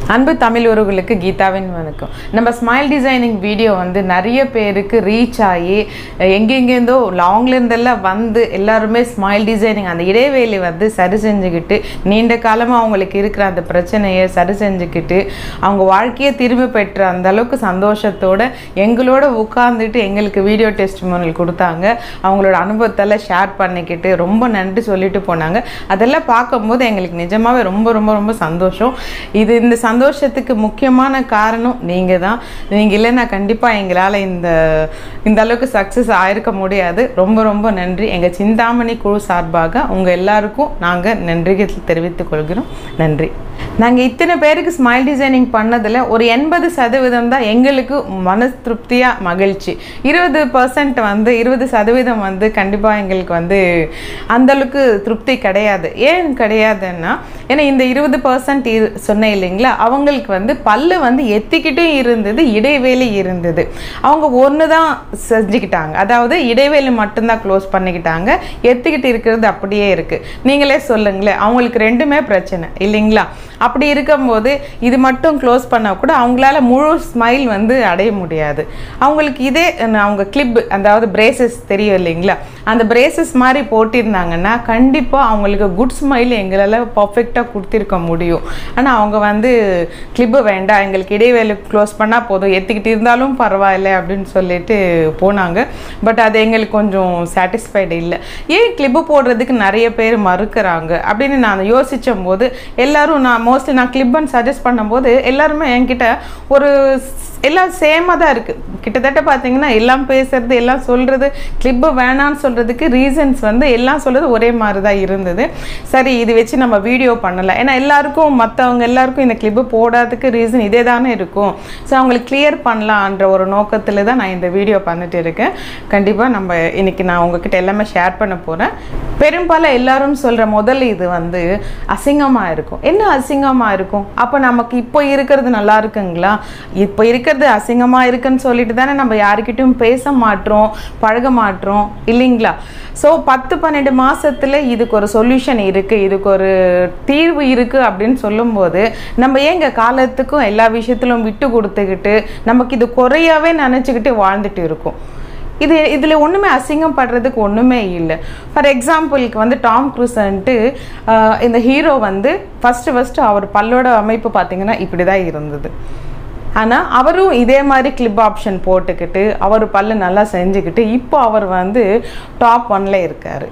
அன்பு தமிழ் உறவுகளுக்கு கீதாவின் வணக்கம் நம்ம ஸ்மைல் டிசைனிங் வீடியோ வந்து நிறைய பேருக்கு ரீச் ஆகி எங்கெங்கேருந்தோ லாங்ல இருந்தெல்லாம் வந்து எல்லாருமே ஸ்மைல் டிசைனிங் அந்த இடைவேளை வந்து சரி செஞ்சுக்கிட்டு நீண்ட காலமாக அவங்களுக்கு இருக்கிற அந்த பிரச்சனையை சரி செஞ்சுக்கிட்டு அவங்க வாழ்க்கையை திரும்ப பெற்ற அந்த அளவுக்கு சந்தோஷத்தோட எங்களோட உட்கார்ந்துட்டு எங்களுக்கு வீடியோ டெஸ்ட் கொடுத்தாங்க அவங்களோட அனுபவத்தெல்லாம் ஷேர் பண்ணிக்கிட்டு ரொம்ப நன்றி சொல்லிட்டு போனாங்க அதெல்லாம் பார்க்கும்போது எங்களுக்கு நிஜமாவே ரொம்ப ரொம்ப ரொம்ப சந்தோஷம் இது இந்த சந்தோஷத்துக்கு முக்கியமான காரணம் நீங்கள் தான் நீங்கள் இல்லைன்னா கண்டிப்பாக எங்களால் இந்த இந்த அளவுக்கு சக்ஸஸ் ஆயிருக்க முடியாது ரொம்ப ரொம்ப நன்றி எங்கள் சிந்தாமணி குழு சார்பாக உங்கள் எல்லாருக்கும் நாங்கள் நன்றிகள் தெரிவித்துக் கொள்கிறோம் நன்றி நாங்கள் இத்தனை பேருக்கு ஸ்மைல் டிசைனிங் பண்ணதில் ஒரு எண்பது சதவீதம் தான் எங்களுக்கு மன திருப்தியாக மகிழ்ச்சி இருபது பர்சன்ட் வந்து இருபது சதவீதம் வந்து கண்டிப்பாக எங்களுக்கு வந்து அந்தளவுக்கு திருப்தி கிடையாது ஏன் கிடையாதுன்னா ஏன்னா இந்த இருபது பர்சன்ட் சொன்னேன் இல்லைங்களா அவங்களுக்கு வந்து பல்லு வந்து எத்திக்கிட்டே இருந்தது இடைவேளை இருந்தது அவங்க ஒன்று தான் செஞ்சுக்கிட்டாங்க அதாவது இடைவேளை மட்டும்தான் க்ளோஸ் பண்ணிக்கிட்டாங்க எத்திக்கிட்டு இருக்கிறது அப்படியே இருக்குது நீங்களே சொல்லுங்களேன் அவங்களுக்கு ரெண்டுமே பிரச்சனை இல்லைங்களா அப்படி இருக்கும்போது இது மட்டும் க்ளோஸ் பண்ணால் கூட அவங்களால முழு ஸ்மைல் வந்து அடைய முடியாது அவங்களுக்கு இதே அவங்க கிளிப் அதாவது பிரேசஸ் தெரியும் இல்லைங்களா அந்த பிரேசஸ் மாதிரி போட்டிருந்தாங்கன்னா கண்டிப்பாக அவங்களுக்கு குட் ஸ்மைல் எங்களால் பர்ஃபெக்டாக கொடுத்திருக்க முடியும் ஆனால் அவங்க வந்து கிளிப்பு வேண்டாம் எங்களுக்கு இடைவேளை க்ளோஸ் பண்ணால் போதும் எத்திக்கிட்டு இருந்தாலும் பரவாயில்ல அப்படின்னு சொல்லிட்டு போனாங்க பட் அது எங்களுக்கு கொஞ்சம் சாட்டிஸ்ஃபைடு இல்லை ஏன் கிளிப்பு போடுறதுக்கு நிறைய பேர் மறுக்கிறாங்க அப்படின்னு நான் யோசிச்சும் போது எல்லாரும் நான் மோஸ்ட்லி நான் கிளிப்புன்னு சஜஸ்ட் பண்ணும்போது எல்லாருமே என்கிட்ட ஒரு எல்லாம் சேமாக தான் இருக்குது கிட்டத்தட்ட பார்த்தீங்கன்னா எல்லாம் பேசுறது எல்லாம் சொல்கிறது கிளிப்பு வேணான்னு சொல்கிறதுக்கு ரீசன்ஸ் வந்து எல்லாம் சொல்கிறது ஒரே மாதிரி தான் இருந்தது சரி இது வச்சு நம்ம வீடியோ பண்ணலாம் ஏன்னா எல்லாருக்கும் மற்றவங்க எல்லாருக்கும் இந்த கிளிப்பு போடாததுக்கு ரீசன் இதே தானே இருக்கும் ஸோ அவங்களுக்கு கிளியர் பண்ணலான்ற ஒரு நோக்கத்தில் தான் நான் இந்த வீடியோ பண்ணிட்டு இருக்கேன் கண்டிப்பாக நம்ம இன்னைக்கு நான் உங்ககிட்ட எல்லாமே ஷேர் பண்ண போகிறேன் பெரும்பாலும் எல்லாரும் சொல்கிற முதல் இது வந்து அசிங்கமாக இருக்கும் என்ன அசிங்கமாக இருக்கும் அப்போ நமக்கு இப்போ இருக்கிறது நல்லா இருக்குங்களா இப்போ இருக்கிறது அசிங்கமாக இருக்குன்னு சொல்லிட்டு தானே நம்ம யாருக்கிட்டையும் பேச மாட்டோம் பழக மாட்டோம் இல்லைங்களா ஸோ பத்து பன்னெண்டு மாதத்தில் இதுக்கு ஒரு சொல்யூஷன் இருக்குது இதுக்கு ஒரு தீர்வு இருக்குது அப்படின்னு சொல்லும்போது நம்ம ஏங்க காலத்துக்கும் எல்லா விஷயத்திலும் விட்டு கொடுத்துக்கிட்டு நமக்கு இது குறையாவே நினச்சிக்கிட்டு வாழ்ந்துட்டு இருக்கோம் இது இதில் ஒன்றுமே அசிங்கம் படுறதுக்கு ஒன்றுமே இல்லை ஃபார் எக்ஸாம்பிளுக்கு வந்து டாம் க்ரூசன்ட்டு இந்த ஹீரோ வந்து ஃபஸ்ட்டு ஃபஸ்ட்டு அவர் பல்லோட அமைப்பு பார்த்திங்கன்னா இப்படி தான் இருந்தது ஆனால் அவரும் இதே மாதிரி கிளிப் ஆப்ஷன் போட்டுக்கிட்டு அவர் பல்லு நல்லா செஞ்சுக்கிட்டு இப்போ அவர் வந்து டாப் ஒன்ல இருக்கார்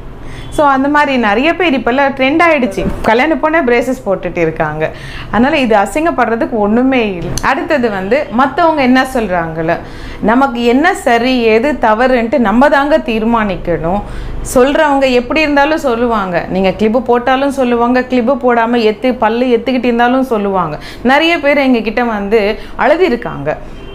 ஸோ அந்த மாதிரி நிறைய பேர் இப்போல்லாம் ட்ரெண்ட் ஆகிடுச்சு கல்யாணம் போன பிரேசஸ் போட்டுட்டு இருக்காங்க அதனால் இது அசிங்கப்படுறதுக்கு ஒன்றுமே இல்லை அடுத்தது வந்து மற்றவங்க என்ன சொல்கிறாங்கள நமக்கு என்ன சரி எது தவறுன்ட்டு நம்ம தாங்க தீர்மானிக்கணும் சொல்கிறவங்க எப்படி இருந்தாலும் சொல்லுவாங்க நீங்கள் கிளிப்பு போட்டாலும் சொல்லுவாங்க கிளிப்பு போடாமல் எத்து பல்லு எத்துக்கிட்டு இருந்தாலும் சொல்லுவாங்க நிறைய பேர் எங்ககிட்ட வந்து அழுதிருக்காங்க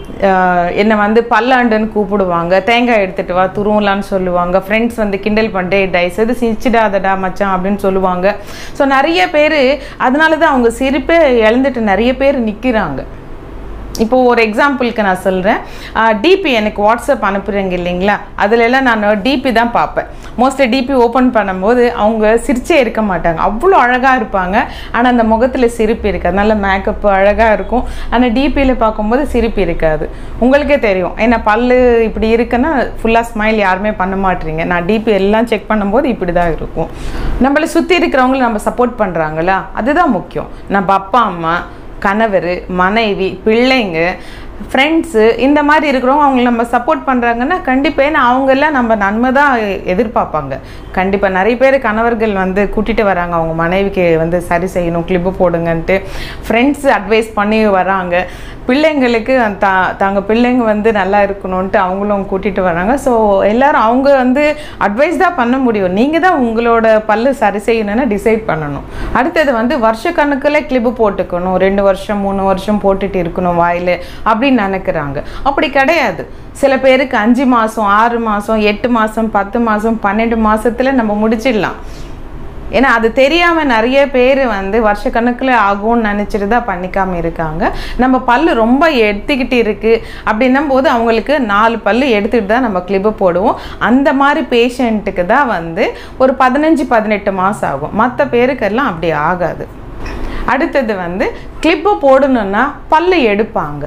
என்னை வந்து பல்லாண்டுன்னு கூப்பிடுவாங்க தேங்காய் எடுத்துகிட்டு வா துருவலான்னு சொல்லுவாங்க ஃப்ரெண்ட்ஸ் வந்து கிண்டல் பண்ணிட்டே டைஸ் எது சிரிச்சிடாதடா மச்சான் அப்படின்னு சொல்லுவாங்க ஸோ நிறைய பேர் அதனால தான் அவங்க சிரிப்பே இழந்துட்டு நிறைய பேர் நிற்கிறாங்க இப்போ ஒரு எக்ஸாம்பிளுக்கு நான் சொல்கிறேன் டிபி எனக்கு வாட்ஸ்அப் அனுப்புகிறீங்க இல்லைங்களா அதிலெல்லாம் நான் டிபி தான் பார்ப்பேன் மோஸ்ட்லி டிபி ஓப்பன் பண்ணும்போது அவங்க சிரிச்சே இருக்க மாட்டாங்க அவ்வளோ அழகாக இருப்பாங்க ஆனால் அந்த முகத்தில் சிரிப்பு இருக்காது நல்ல மேக்கப் அழகாக இருக்கும் ஆனால் டிபியில் பார்க்கும்போது சிரிப்பு இருக்காது உங்களுக்கே தெரியும் ஏன்னா பல்லு இப்படி இருக்குன்னா ஃபுல்லாக ஸ்மைல் யாருமே பண்ண மாட்டீங்க நான் டிபி எல்லாம் செக் பண்ணும்போது இப்படி தான் இருக்கும் நம்மளை சுற்றி இருக்கிறவங்களை நம்ம சப்போர்ட் பண்ணுறாங்களா அதுதான் முக்கியம் நம்ம அப்பா அம்மா கணவர் மனைவி பிள்ளைங்க ஃப்ரெண்ட்ஸு இந்த மாதிரி இருக்கிறவங்க அவங்கள நம்ம சப்போர்ட் பண்ணுறாங்கன்னா கண்டிப்பாக ஏன்னா அவங்கெல்லாம் நம்ம நன்மை தான் எதிர்பார்ப்பாங்க கண்டிப்பாக நிறைய பேர் கணவர்கள் வந்து கூட்டிகிட்டு வராங்க அவங்க மனைவிக்கு வந்து சரி செய்யணும் கிளிப்பு போடுங்கன்ட்டு ஃப்ரெண்ட்ஸ் அட்வைஸ் பண்ணி வராங்க பிள்ளைங்களுக்கு தா தாங்க பிள்ளைங்க வந்து நல்லா இருக்கணும்ன்ட்டு அவங்களும் கூட்டிகிட்டு வராங்க ஸோ எல்லோரும் அவங்க வந்து அட்வைஸ் தான் பண்ண முடியும் நீங்கள் தான் உங்களோட பல்லு சரி செய்யணும்னு டிசைட் பண்ணணும் அடுத்தது வந்து வருஷ கணக்கில் கிளிப்பு போட்டுக்கணும் ரெண்டு வருஷம் மூணு வருஷம் போட்டுட்டு இருக்கணும் வாயில் அப்படின்னு நினைக்கிறாங்க அப்படி கிடையாது சில பேருக்கு அஞ்சு மாதம் ஆறு மாதம் எட்டு மாதம் பத்து மாதம் பன்னெண்டு மாதத்தில் நம்ம முடிச்சிடலாம் ஏன்னா அது தெரியாமல் நிறைய பேர் வந்து வருஷக்கணக்கில் ஆகும்னு நினச்சிட்டு தான் பண்ணிக்காமல் இருக்காங்க நம்ம பல்லு ரொம்ப எடுத்துக்கிட்டு இருக்குது அப்படின்னும் போது அவங்களுக்கு நாலு பல்லு எடுத்துக்கிட்டு தான் நம்ம கிளிப்பு போடுவோம் அந்த மாதிரி பேஷண்ட்டுக்கு தான் வந்து ஒரு பதினஞ்சு பதினெட்டு மாதம் ஆகும் மற்ற பேருக்கெல்லாம் அப்படி ஆகாது அடுத்தது வந்து கிளிப்பு போடணும்னா பல்லு எடுப்பாங்க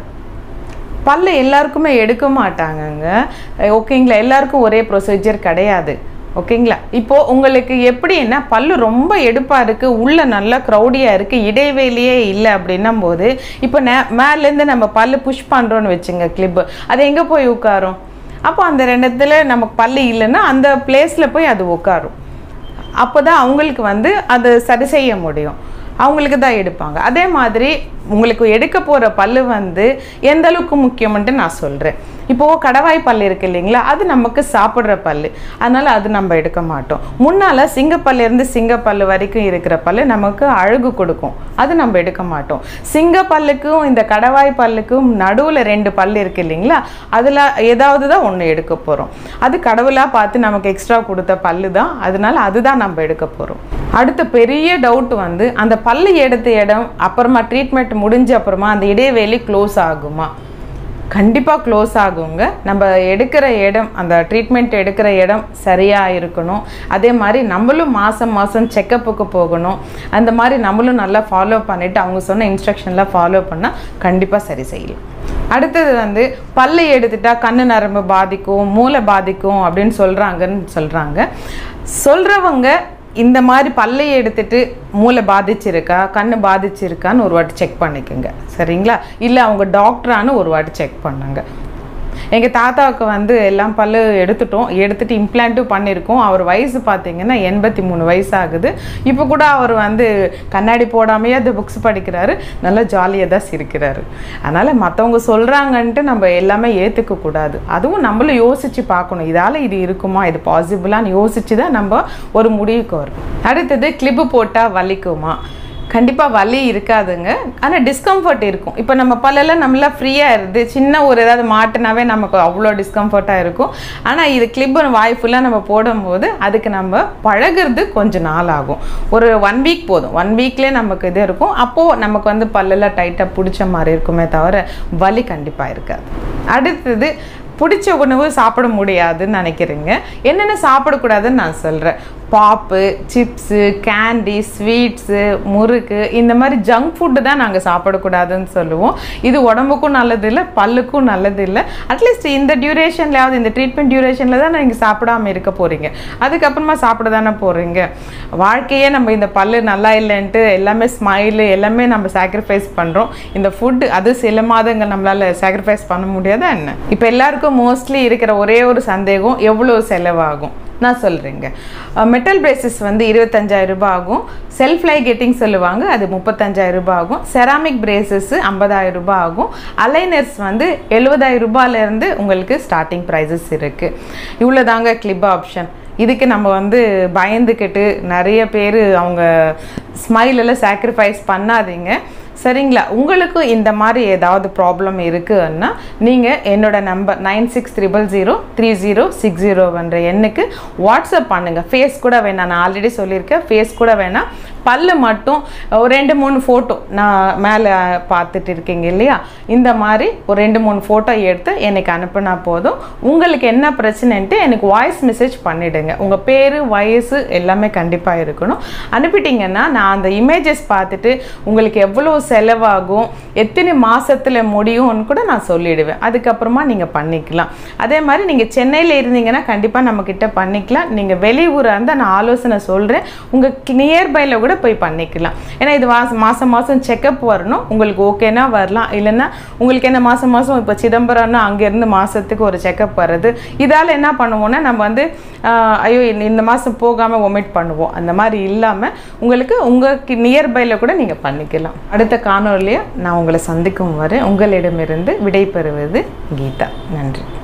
பல்லு எல்லாருக்குமே எடுக்க மாட்டாங்கங்க ஓகேங்களா எல்லாருக்கும் ஒரே ப்ரொசீஜர் கிடையாது ஓகேங்களா இப்போ உங்களுக்கு எப்படின்னா பல்லு ரொம்ப எடுப்பாக இருக்குது உள்ள நல்லா க்ரௌடியாக இருக்குது இடைவேளியே இல்லை அப்படின்னும் போது இப்போ நே மேலேருந்து நம்ம பல்லு புஷ் பண்ணுறோன்னு வச்சுங்க கிளிப்பு அது எங்கே போய் உட்காரும் அப்போ அந்த ரெண்டுத்துல நமக்கு பல்லு இல்லைன்னா அந்த பிளேஸில் போய் அது உட்காரும் அப்போ தான் அவங்களுக்கு வந்து அது சரி செய்ய முடியும் அவங்களுக்கு தான் எடுப்பாங்க அதே மாதிரி உங்களுக்கு எடுக்க போகிற பல்லு வந்து எந்த அளவுக்கு முக்கியம்ன்ட்டு நான் சொல்கிறேன் இப்போது கடவாய் பல் இருக்கு இல்லைங்களா அது நமக்கு சாப்பிட்ற பல் அதனால் அது நம்ம எடுக்க மாட்டோம் முன்னால் சிங்கப்பல்லேருந்து சிங்கப்பல் வரைக்கும் இருக்கிற பல் நமக்கு அழகு கொடுக்கும் அது நம்ம எடுக்க மாட்டோம் சிங்க பல்லுக்கும் இந்த கடவாய் பல்லுக்கும் நடுவில் ரெண்டு பல் இருக்கு இல்லைங்களா அதில் ஏதாவது தான் ஒன்று எடுக்க போகிறோம் அது கடவுளாக பார்த்து நமக்கு எக்ஸ்ட்ரா கொடுத்த பல்லு தான் அதனால அதுதான் நம்ம எடுக்க போகிறோம் அடுத்த பெரிய டவுட் வந்து அந்த பல்லு எடுத்த இடம் அப்புறமா ட்ரீட்மெண்ட் முடிஞ்ச அப்புறமா அந்த இடைவெளி க்ளோஸ் ஆகுமா கண்டிப்பாக க்ளோஸ் ஆகுங்க நம்ம எடுக்கிற இடம் அந்த ட்ரீட்மெண்ட் எடுக்கிற இடம் சரியாக இருக்கணும் அதே மாதிரி நம்மளும் மாதம் மாதம் செக்கப்புக்கு போகணும் அந்த மாதிரி நம்மளும் நல்லா ஃபாலோ பண்ணிவிட்டு அவங்க சொன்ன இன்ஸ்ட்ரக்ஷன்லாம் ஃபாலோ பண்ணால் கண்டிப்பாக சரி செய்யலாம் அடுத்தது வந்து பல்லை எடுத்துட்டா கண்ணு நரம்பு பாதிக்கும் மூளை பாதிக்கும் அப்படின்னு சொல்கிறாங்கன்னு சொல்கிறாங்க சொல்கிறவங்க இந்த மாதிரி பல்லை எடுத்துட்டு மூளை பாதிச்சிருக்கா கண்ணு பாதிச்சிருக்கான்னு ஒரு வாட்டி செக் பண்ணிக்கோங்க சரிங்களா இல்லை அவங்க டாக்டரானு ஒரு வாட்டி செக் பண்ணுங்க எங்கள் தாத்தாவுக்கு வந்து எல்லாம் பல்லு எடுத்துட்டோம் எடுத்துட்டு இம்ப்ளான்ட்டும் பண்ணியிருக்கோம் அவர் வயசு பார்த்தீங்கன்னா எண்பத்தி மூணு வயசு ஆகுது இப்போ கூட அவர் வந்து கண்ணாடி போடாமையே அது புக்ஸ் படிக்கிறாரு நல்லா ஜாலியாக தான் சிரிக்கிறாரு அதனால் மற்றவங்க சொல்கிறாங்கன்ட்டு நம்ம எல்லாமே ஏற்றுக்க கூடாது அதுவும் நம்மளும் யோசித்து பார்க்கணும் இதால் இது இருக்குமா இது பாசிபிளான்னு யோசித்து தான் நம்ம ஒரு முடிவுக்கு வரும் அடுத்தது கிளிப்பு போட்டால் வலிக்குமா கண்டிப்பாக வலி இருக்காதுங்க ஆனால் டிஸ்கம்ஃபர்ட் இருக்கும் இப்போ நம்ம பல்லெல்லாம் நம்மளா ஃப்ரீயாக இருந்து சின்ன ஒரு ஏதாவது மாட்டினாவே நமக்கு அவ்வளோ டிஸ்கம்ஃபர்ட்டாக இருக்கும் ஆனால் இது கிளிப்பு வாய் ஃபுல்லாக நம்ம போடும்போது அதுக்கு நம்ம பழகுறது கொஞ்சம் நாள் ஆகும் ஒரு ஒன் வீக் போதும் ஒன் வீக்லேயே நமக்கு இது இருக்கும் அப்போது நமக்கு வந்து பல்லெல்லாம் டைட்டாக பிடிச்ச மாதிரி இருக்குமே தவிர வலி கண்டிப்பாக இருக்காது அடுத்தது பிடிச்ச உணவு சாப்பிட முடியாதுன்னு நினைக்கிறீங்க என்னென்ன சாப்பிடக்கூடாதுன்னு நான் சொல்கிறேன் பாப்பு சிப்ஸு கேண்டி ஸ்வீட்ஸு முறுக்கு இந்த மாதிரி ஜங்க் ஃபுட்டு தான் நாங்கள் சாப்பிடக்கூடாதுன்னு சொல்லுவோம் இது உடம்புக்கும் நல்லது இல்லை பல்லுக்கும் நல்லது இல்லை அட்லீஸ்ட் இந்த டியூரேஷன்லையாவது இந்த ட்ரீட்மெண்ட் டியூரேஷனில் தான் நீங்கள் சாப்பிடாம இருக்க போகிறீங்க அதுக்கப்புறமா சாப்பிட தானே போகிறீங்க வாழ்க்கையே நம்ம இந்த பல்லு நல்லா இல்லைன்ட்டு எல்லாமே ஸ்மைலு எல்லாமே நம்ம சாக்ரிஃபைஸ் பண்ணுறோம் இந்த ஃபுட்டு அது சில மாதங்கள் நம்மளால் சாக்ரிஃபைஸ் பண்ண முடியாதா என்ன இப்போ எல்லாருக்கும் மோஸ்ட்லி இருக்கிற ஒரே ஒரு சந்தேகம் எவ்வளோ செலவாகும் நான் சொல்கிறேங்க மெட்டல் பிரேசஸ் வந்து இருபத்தஞ்சாயிரம் ரூபாய் ஆகும் செல்ஃப் லை கெட்டிங் சொல்லுவாங்க அது முப்பத்தஞ்சாயிரம் ரூபாய் ஆகும் செராமிக் பிரேசஸ் ஐம்பதாயிரம் ரூபாய் ஆகும் அலைனர்ஸ் வந்து எழுபதாயிரம் ரூபாயிலேருந்து உங்களுக்கு ஸ்டார்டிங் ப்ரைஸஸ் இருக்குது இவ்வளோ தாங்க கிளிப் ஆப்ஷன் இதுக்கு நம்ம வந்து பயந்துக்கிட்டு நிறைய பேர் அவங்க ஸ்மைலெல்லாம் சாக்ரிஃபைஸ் பண்ணாதீங்க சரிங்களா உங்களுக்கும் இந்த மாதிரி ஏதாவது ப்ராப்ளம் இருக்குன்னா நீங்கள் என்னோட number nine six triple zero three zero six ஜீரோன்ற எண்ணுக்கு வாட்ஸ்அப் பண்ணுங்கள் ஃபேஸ் கூட வேணாம் நான் ஆல்ரெடி சொல்லியிருக்கேன் ஃபேஸ் கூட வேணாம் பல்லு மட்டும் ஒரு ரெண்டு மூணு ஃபோட்டோ நான் மேலே பார்த்துட்டு இருக்கீங்க இல்லையா இந்த மாதிரி ஒரு ரெண்டு மூணு ஃபோட்டோ எடுத்து எனக்கு அனுப்புனா போதும் உங்களுக்கு என்ன பிரச்சனைன்ட்டு எனக்கு வாய்ஸ் மெசேஜ் பண்ணிவிடுங்க உங்கள் பேர் வயசு எல்லாமே கண்டிப்பாக இருக்கணும் அனுப்பிட்டீங்கன்னா நான் அந்த இமேஜஸ் பார்த்துட்டு உங்களுக்கு எவ்வளோ செலவாகும் எத்தனை மாதத்தில் முடியும்னு கூட நான் சொல்லிடுவேன் அதுக்கப்புறமா நீங்கள் பண்ணிக்கலாம் அதே மாதிரி நீங்கள் சென்னையில் இருந்தீங்கன்னா கண்டிப்பாக நம்மக்கிட்ட பண்ணிக்கலாம் நீங்கள் வெளியூராக இருந்தால் நான் ஆலோசனை சொல்கிறேன் உங்கள் நியர்பையில் கூட போய் பண்ணிக்கலாம் ஏன்னா இது மாதம் மாதம் மாதம் செக்கப் வரணும் உங்களுக்கு ஓகேனா வரலாம் இல்லைன்னா உங்களுக்கு என்ன மாதம் மாதம் இப்போ சிதம்பரம்னா அங்கேருந்து மாதத்துக்கு ஒரு செக்கப் வருது இதால் என்ன பண்ணுவோம்னா நம்ம வந்து ஆஹ், ஐயோ இந்த- இந்த மாதம் போகாமல் ஒமிட் பண்ணுவோம் அந்த மாதிரி இல்லாமல் உங்களுக்கு உங்களுக்கு நியர்பையில் கூட நீங்கள் பண்ணிக்கலாம் அடுத்த காணொலியை நான் உங்களை சந்திக்கும் வரை உங்களிடமிருந்து விடை பெறுவது கீதா நன்றி